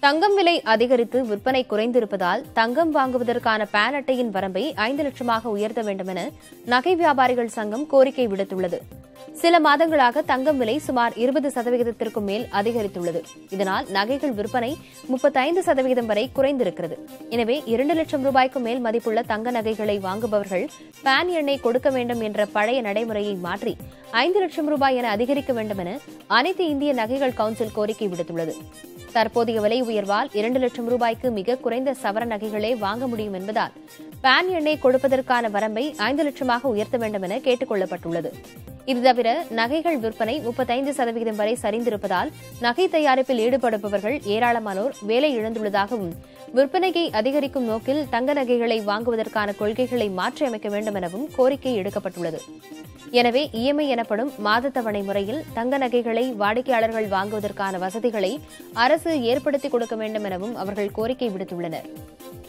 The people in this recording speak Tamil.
தங்கம் விலை அதிகரித்து விற்பனை குறைந்திருப்பதால் தங்கம் வாங்குவதற்கான பான் அட்டையின் வரம்பை ஐந்து லட்சமாக உயர்த்த வேண்டுமென நகை வியாபாரிகள் சங்கம் கோரிக்கை விடுத்துள்ளது சில மாதங்களாக தங்கம் விலை சுமார் இருபது சதவிகிதத்திற்கும் மேல் அதிகரித்துள்ளது இதனால் நகைகள் விற்பனை முப்பத்தைந்து சதவிகிதம் வரை குறைந்திருக்கிறது எனவே இரண்டு லட்சம் ரூபாய்க்கு மேல் மதிப்புள்ள தங்க நகைகளை வாங்குபவர்கள் பான் எண்ணை கொடுக்க வேண்டும் என்ற பழைய நடைமுறையை மாற்றி ஐந்து லட்சம் ரூபாய் என அதிகரிக்க வேண்டும் என அனைத்து இந்திய நகைகள் கவுன்சில் கோரிக்கை விடுத்துள்ளது தற்போதைய விலை உயர்வால் இரண்டு லட்சம் ரூபாய்க்கு மிக குறைந்த சவர நகைகளே வாங்க முடியும் என்பதால் பான் எண்ணெய் கொடுப்பதற்கான வரம்பை ஐந்து லட்சமாக உயர்த்த வேண்டும் என கேட்டுக் கொள்ளப்பட்டுள்ளது இது தவிர நகைகள் விற்பனை முப்பத்தைந்து சதவீதம் வரை சரிந்திருப்பதால் நகை தயாரிப்பில் ஈடுபடுபவர்கள் ஏராளமானோர் வேலை இழந்துள்ளதாகவும் விற்பனையை அதிகரிக்கும் நோக்கில் தங்க நகைகளை வாங்குவதற்கான கொள்கைகளை மாற்றியமைக்க வேண்டும் எனவும் கோரிக்கை எடுக்கப்பட்டுள்ளது எனவே இஎம்ஐ எனப்படும் மாத தவணை முறையில் தங்க நகைகளை வாடிக்கையாளர்கள் வாங்குவதற்கான வசதிகளை அரசு ஏற்படுத்திக் கொடுக்க வேண்டும் எனவும் அவர்கள் கோரிக்கை விடுத்துள்ளனர்